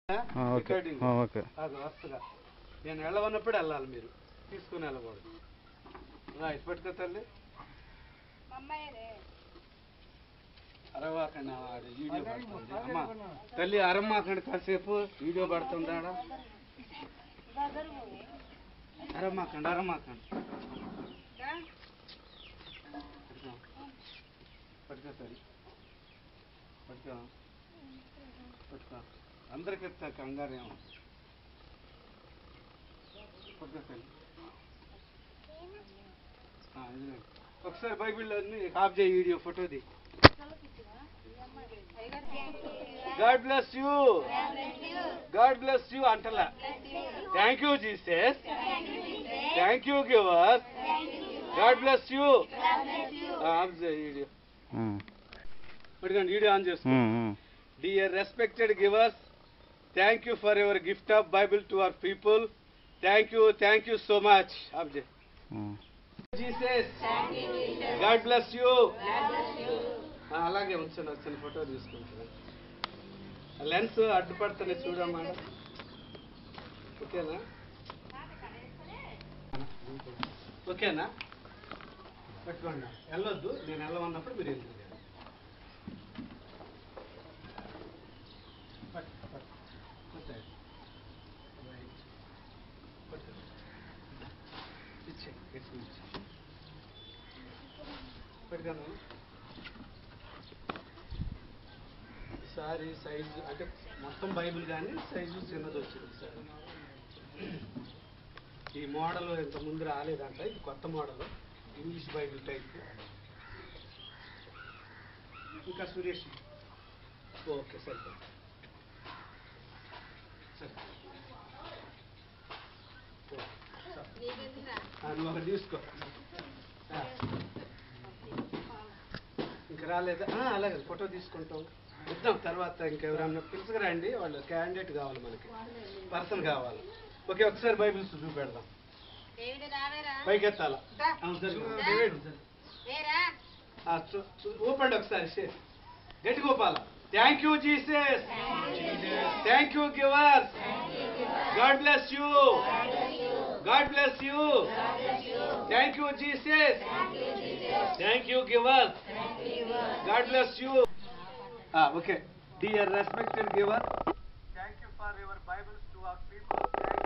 ఆ, okay recording ఆ, okay అది వరుసగా నేను వెళ్ళవన్నప్పుడు వెళ్ళాలి మీరు తీసుకుని వెళ్ళకూడదు రా ఇటు పట్టుకో తల్లి అరవాకండి ఆడ వీడియో పడుతుంది అమ్మ తల్లి అరమ్మాకండి కాసేపు వీడియో పడుతుంది ఆడ అరమ్మాకండి అరమ్మాకండి పట్టుకో పట్టుకో తల్లి పట్టుకో పట్టుకో అందరికి ఇస్తా కంగారేమో పట్టుకో తల్లి ఆ, ఇదిగో. ఒకసారి బైబిల్ అన్ని ఆఫ్ చేయి వీడియో ఫోటోది God bless you God bless you అంటలా thank you Jesus thank you giver God bless you off చేయి వీడియో ఉమ్, పట్టుకోండి వీడియో ఆన్ చేసుకో ఉమ్, ఉమ్. Dear respected givers, thank you for your gift of Bible to our people. Thank you, thank you so much. Abjay. Um. Jesus. God bless you. ఆ, అలాగే ఉంచండి వచ్చిన photo తీసుకుంటాను lens అడ్డుపడుతుంది చూడమ్మా ఓకేనా ఓకేనా పెట్టుకోండి వెళ్ళొద్దు నేను వెళ్ళమన్నప్పుడు మీరు ఎందుకు పట్టు, పట్టు. పట్టు. రైట్. పట్టు. ఇచ్చే, ఎత్తు ఇచ్చే. పెడతాను ఈసారి సైజు అంటే మొత్తం బైబిల్ కానీ సైజు చిన్నది వచ్చింది సార్ ఈ మోడల్ ఇంత ముందు రాలేదంట ఇది కొత్త మోడల్ ఇంగ్లీష్ బైబిల్ టైప్ ఇంకా సురేష్ ఓకే సరిపోతుంది సరే ఓకే, సరే. ఆ, నువ్వు ఒకటి తీసుకో ఆ. ఇంకా రాలేదా ఆ, అలాగే ఫోటో తీసుకుంటాం ఇద్దాం తర్వాత ఇంకెవరన్నా పిలుచుకురండి వాళ్ళు క్యాండిడేట్ కావాలి మనకి పర్సన్ కావాలి ఓకే ఒకసారి బైబిల్స్ చూపెడదాం పైకి ఎత్తాలా అవును, సరే. ఆ, చూ- చూ- ఊపండి ఒకసారి షే. గట్టి Gopala thank you Jesus thank you givers God bless you God bless you thank you Jesus thank you givers God bless you okay dear respected giver thank you for your Bibles to our people